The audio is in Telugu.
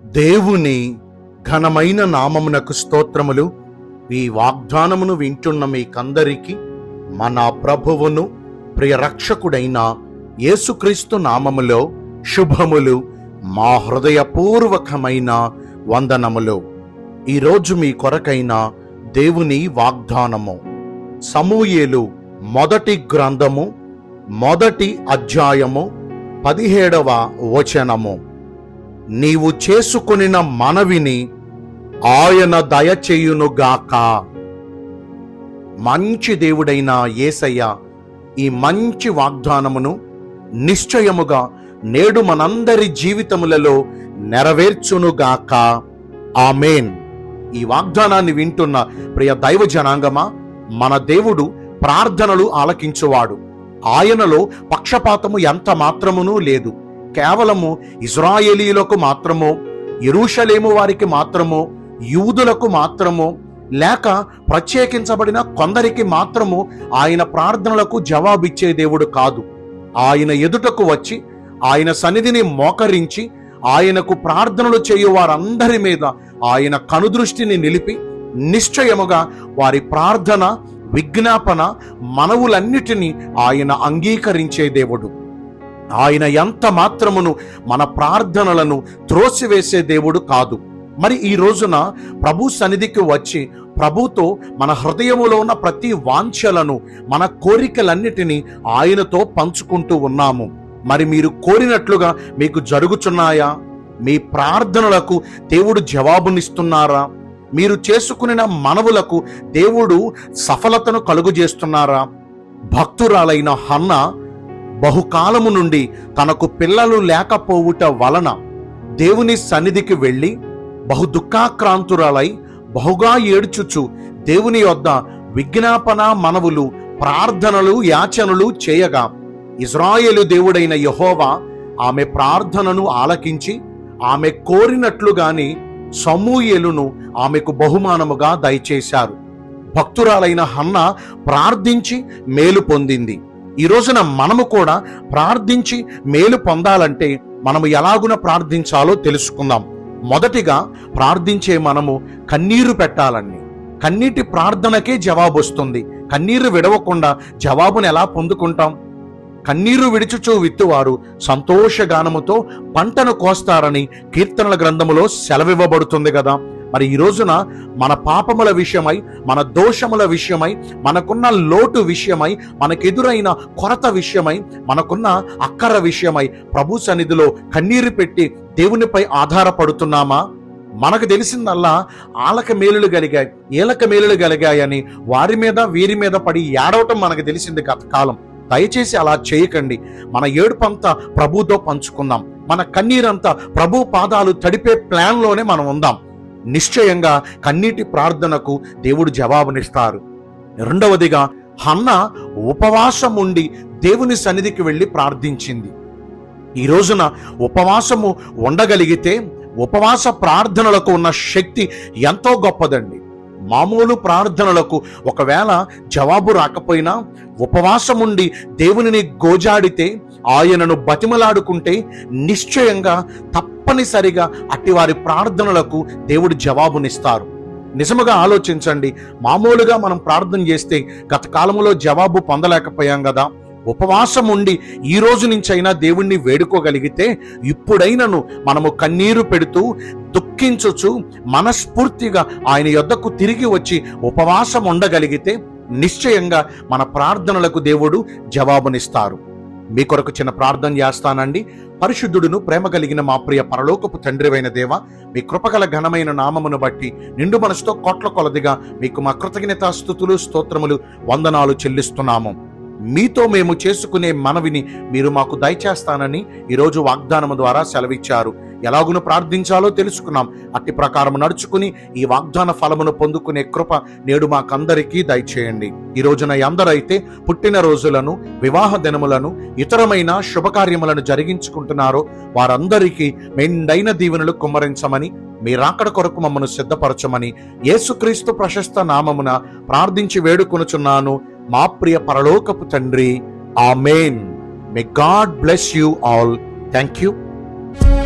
దేవుని ఘనమైన నామమునకు స్తోత్రములు ఈ వాగ్దానమును వింటున్న మీకందరికీ మన ప్రభువును ప్రియ రక్షకుడైన యేసుక్రీస్తు నామములో శుభములు మా హృదయపూర్వకమైన వందనములు ఈరోజు మీ కొరకైన దేవుని వాగ్దానము సమూయేలు మొదటి గ్రంథము మొదటి అధ్యాయము పదిహేడవ వచనము నీవు చేసుకొనిన మనవిని ఆయన దయచేయునుగాక మంచి దేవుడైన యేసయ్య ఈ మంచి వాగ్దానమును నిశ్చయముగా నేడు మనందరి జీవితములలో నెరవేర్చునుగాక ఆమెన్ ఈ వాగ్దానాన్ని వింటున్న ప్రియ దైవ జనాంగమా మన దేవుడు ప్రార్థనలు ఆలకించువాడు ఆయనలో పక్షపాతము ఎంత మాత్రమునూ లేదు కేవలము ఇజ్రాయేలీలకు మాత్రమో ఎరూషలేము వారికి మాత్రమో యూదులకు మాత్రమో లేక ప్రత్యేకించబడిన కొందరికి మాత్రము ఆయన ప్రార్థనలకు జవాబిచ్చే దేవుడు కాదు ఆయన ఎదుటకు వచ్చి ఆయన సన్నిధిని మోకరించి ఆయనకు ప్రార్థనలు చేయు వారందరి మీద ఆయన కనుదృష్టిని నిలిపి నిశ్చయముగా వారి ప్రార్థన విజ్ఞాపన మనవులన్నిటినీ ఆయన అంగీకరించే దేవుడు ఆయన ఎంత మాత్రమును మన ప్రార్థనలను త్రోసివేసే దేవుడు కాదు మరి ఈ రోజున ప్రభు సన్నిధికి వచ్చి ప్రభుతో మన హృదయములో ఉన్న ప్రతి వాంఛలను మన కోరికలన్నిటినీ ఆయనతో పంచుకుంటూ ఉన్నాము మరి మీరు కోరినట్లుగా మీకు జరుగుచున్నాయా మీ ప్రార్థనలకు దేవుడు జవాబునిస్తున్నారా మీరు చేసుకున్న మనవులకు దేవుడు సఫలతను కలుగు చేస్తున్నారా భక్తురాలైన హన్న బహుకాలము నుండి తనకు పిల్లలు లేకపోవుట వలన దేవుని సన్నిధికి వెళ్ళి బహు దుఃఖాక్రాంతురాలై బహుగా ఏడ్చుచు దేవుని యొద్ద విజ్ఞాపన మనవులు ప్రార్థనలు యాచనలు చేయగా ఇజ్రాయేలు దేవుడైన యహోవా ఆమె ప్రార్థనను ఆలకించి ఆమె కోరినట్లుగాని సమూయేలును ఆమెకు బహుమానముగా దయచేశారు భక్తురాలైన హన్న ప్రార్థించి మేలు పొందింది ఈ రోజున మనము కూడా ప్రార్థించి మేలు పొందాలంటే మనము ఎలాగున ప్రార్థించాలో తెలుసుకుందాం మొదటిగా ప్రార్థించే మనము కన్నీరు పెట్టాలండి కన్నీటి ప్రార్థనకే జవాబు వస్తుంది కన్నీరు విడవకుండా జవాబును ఎలా పొందుకుంటాం కన్నీరు విడిచుచూ విత్తువారు సంతోషగానముతో పంటను కోస్తారని కీర్తనల గ్రంథములో సెలవివ్వబడుతుంది కదా మరి ఈ రోజున మన పాపముల విషయమై మన దోషముల విషయమై మనకున్న లోటు విషయమై మనకెదురైన కొరత విషయమై మనకున్న అక్కర విషయమై ప్రభు సన్నిధిలో కన్నీరు పెట్టి దేవునిపై ఆధారపడుతున్నామా మనకు తెలిసిందల్లా ఆలక మేలులు కలిగాయి ఏలక మేలులు కలిగాయని వారి మీద వీరి మీద పడి ఏడవటం మనకు తెలిసింది గత కాలం దయచేసి అలా చేయకండి మన ఏడుపంతా ప్రభుతో పంచుకుందాం మన కన్నీరంతా ప్రభు పాదాలు తడిపే ప్లాన్లోనే మనం ఉందాం నిశ్చయంగా కన్నీటి ప్రార్థనకు దేవుడు జవాబునిస్తారు రెండవదిగా హన్న ఉపవాసం ఉండి దేవుని సన్నిధికి వెళ్ళి ప్రార్థించింది ఈ రోజున ఉపవాసము ఉండగలిగితే ఉపవాస ప్రార్థనలకు ఉన్న శక్తి ఎంతో గొప్పదండి మామూలు ప్రార్థనలకు ఒకవేళ జవాబు రాకపోయినా ఉపవాసం ఉండి దేవునిని గోజాడితే ఆయనను బతిమలాడుకుంటే నిశ్చయంగా తప్పనిసరిగా అట్టి వారి ప్రార్థనలకు దేవుడు జవాబునిస్తారు నిజముగా ఆలోచించండి మామూలుగా మనం ప్రార్థన చేస్తే గత కాలంలో జవాబు పొందలేకపోయాం కదా ఉపవాసం ఉండి ఈ రోజు నుంచైనా దేవుణ్ణి వేడుకోగలిగితే ఇప్పుడైనను మనము కన్నీరు పెడుతూ దుఃఖించుచు మనస్ఫూర్తిగా ఆయన యొద్దకు తిరిగి వచ్చి ఉపవాసం ఉండగలిగితే నిశ్చయంగా మన ప్రార్థనలకు దేవుడు జవాబునిస్తారు మీ కొరకు చిన్న ప్రార్థన చేస్తానండి పరిశుద్ధుడును ప్రేమ కలిగిన మా ప్రియ పరలోకపు తండ్రివైన దేవ మీ కృపగల ఘనమైన నామమును బట్టి నిండు మనసుతో కోట్ల కొలదిగా మీకు మా కృతజ్ఞత స్థుతులు స్తోత్రములు వందనాలు చెల్లిస్తున్నాము మీతో మేము చేసుకునే మనవిని మీరు మాకు దయచేస్తానని ఈరోజు వాగ్దానము ద్వారా సెలవిచ్చారు ఎలాగును ప్రార్థించాలో తెలుసుకున్నాం అట్టి ప్రకారం నడుచుకుని ఈ వాగ్దాన ఫలమును పొందుకునే కృప నేడు మాకందరికీ దయచేయండి ఈ రోజున ఎందరైతే పుట్టిన రోజులను వివాహ దినములను ఇతరమైన శుభకార్యములను జరిగించుకుంటున్నారో వారందరికీ మెండైన దీవెనలు కుమ్మరించమని మీ రాకడ కొరకు మమ్మను సిద్ధపరచమని యేసుక్రీస్తు ప్రశస్త నామమున ప్రార్థించి వేడుకొనుచున్నాను మా ప్రియ పరలోకపు తండ్రి amen may God bless you all thank you